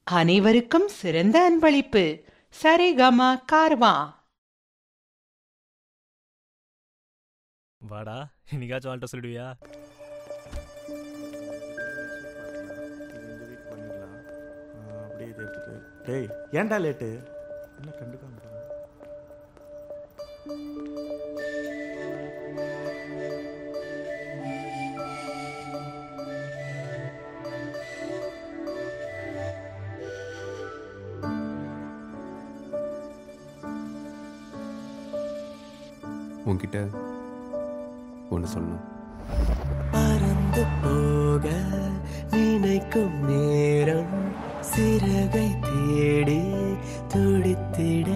அனைவருக்கும் சிறந்த அன்பளிப்பு சரிகமா கார்வா வாடா இன்னைக்காச்சும் வாழ்ட்ட சொல்லிடுவியா அப்படியே இதை எடுத்துட்டு டேய் ஏன்டா லேட்டு என்ன கண்டுக்காம போறேன் உன்கிட்ட ஒன்று சொல்லணும் பறந்து போக நினைக்கும் நேரம் சிறகை தேடி துடித்திட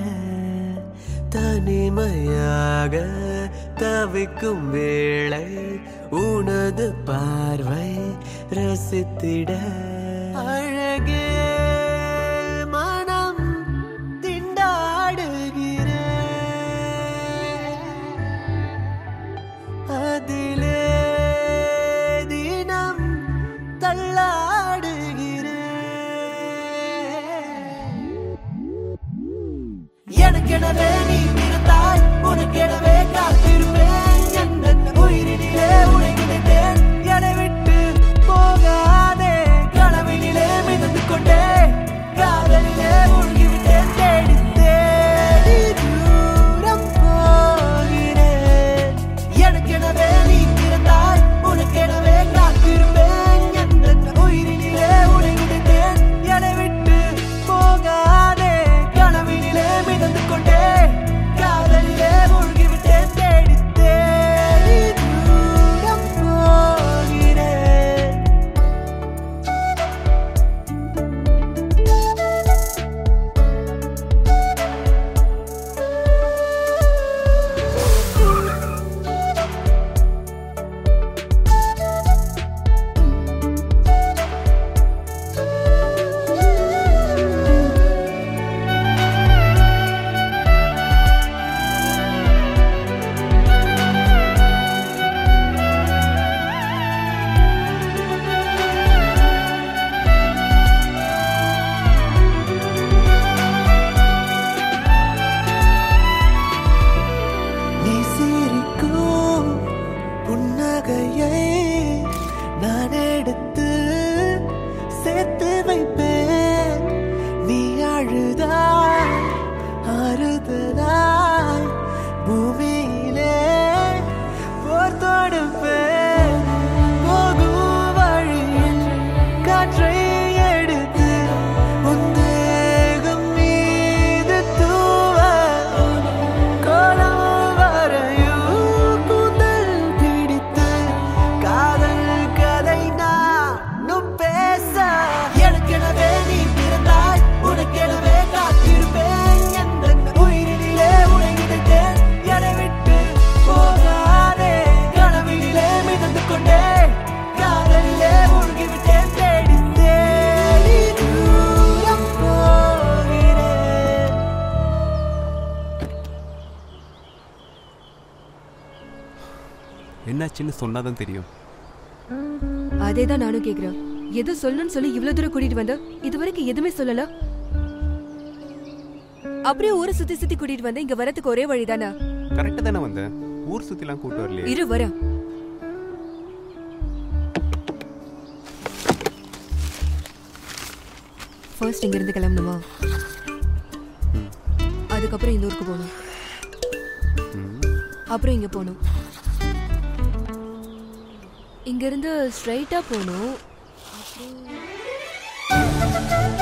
தனிமையாக தவிக்கும் வேளை உனது பார்வை ரசித்திட அழகே மனம் திண்டாடுகிறேன் அதிலே தினம் தள்ளாடுகிறேன் எனக்கெனவே நீ பிறந்தாய் உனக்கெனவே காத்திருப்பேன் என் உயிரினிலே உனை நினைத்தேன் என்னை விட்டு போகாதே கனவினிலே மிதந்து கொண்டே காதலிலே மூழ்கிவிட்டேன் தேடி தேடி தூரம் போகிறேன் எனக்கெனவே நீ பிறந்தாய் உனக்கெனவே காத்திருப்பேன் என் உயிரினிலே உனை நினைத்தேன் என்னை விட்டு போகாதே கனவினிலே மிதந்து கொண்டே காதலிலே மூழ்கிவிட்டேன் தேடி தேடி தூரம் போகிறேன் நீ சிரிக்கும் புன்னகையை நான் எடுத்து சேர்த்து வைப்பேன் நீ அழுதாய் ஆறுதலாய் பூமியிலே போர் தொடுப்பேன் போகும் வழியில் காற்றை எடுத்து உந்தேகம் மீது தூவ கோலம் வரையும் கூந்தல் பிடித்து காதல் கதை நானும் பேச எனக்கெனவே நீ பிறந்தாய் உனக்கெனவே காத்திருப்பேன் எந்த உயிரினிலே உனை நினைத்தேன் என்னை விட்டு போகாதே கனவினிலே மிதந்து கொண்டே காதலிலே மூழ்கிவிட்டேன் தேடி தேடி தூரம் போகிறேன் என்னாச்சுன்னு சொன்னாதான் தெரியும் அதே தான் நானும் கேக்குறேன் எது சொல்லணும்னு சொல்லி இவ்வளவு தூரம் கூட்டிட்டு வந்த இதுவரைக்கும் எதுவுமே சொல்லல அப்படியே ஊரை சுத்தி சுத்தி கூட்டிட்டு வந்த இங்க வரதுக்கு ஒரே வழிதானே கரெக்டாக தானே வந்தேன் ஊர் சுற்றிலாம் கூட்டு வரலையே இரு வரேன் ஃபர்ஸ்ட் இங்க இருந்து கிளம்பணுமா அதுக்கப்புறம் இந்த ஊருக்கு போகணும் அப்புறம் இங்க போகணும் இங்க இருந்து ஸ்ட்ரைட்டா போகணும் அப்புறம்